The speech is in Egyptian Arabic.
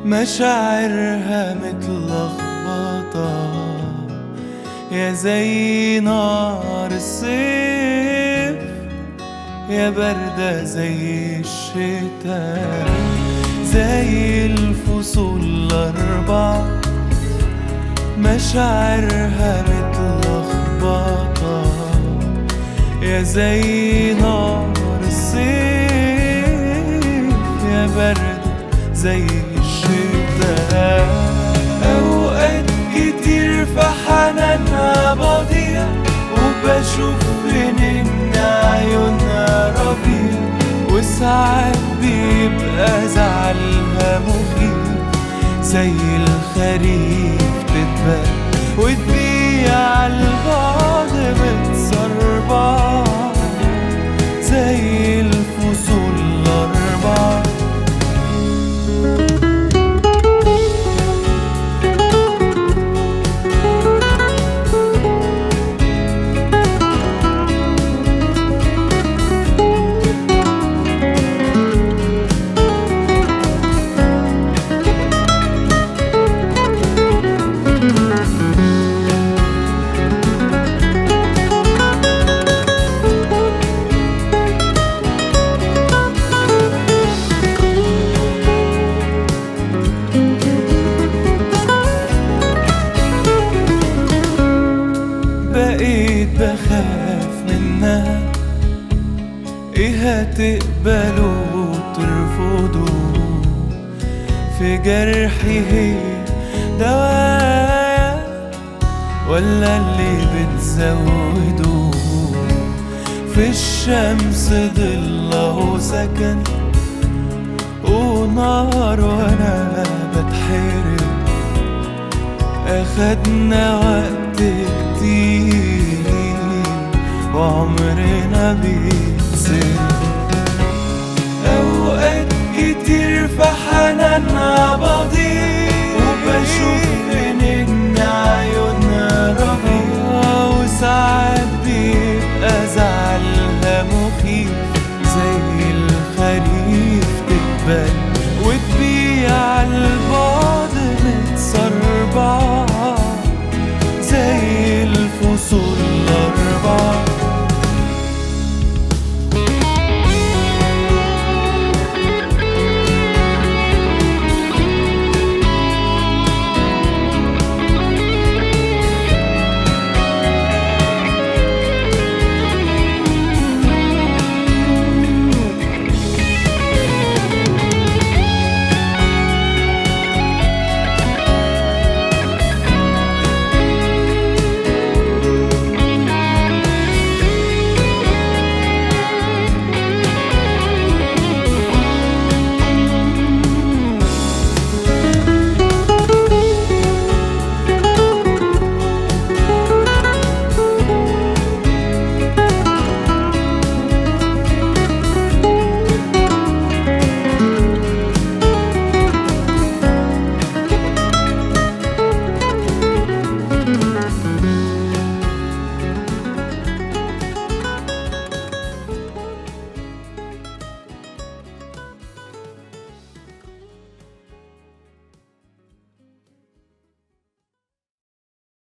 مشاعرها متلخبطة يا زي نار الصيف يا باردة زي الشتاء زي الفصول الأربع مشاعرها متلخبطة يا زي نار الصيف يا برد زي الشتاء أوقات كتير في حنانها بضيع وبشوف إن عيونها ربيع وساعات بيبقى زعلها مخيف زي الخريف تتبان وتبيع البعض متسربع زي الفصول الأربع بقيت بخاف منها ايه هتقبلوا وترفضوا في جرحي هي دوايا ولا اللي بتزودوا في الشمس ضله سكن ونار وانا بتحرق أخدنا وقت كتير وعمرنا بيتسرق أوقات كتير في حنانها بضيع وبشوف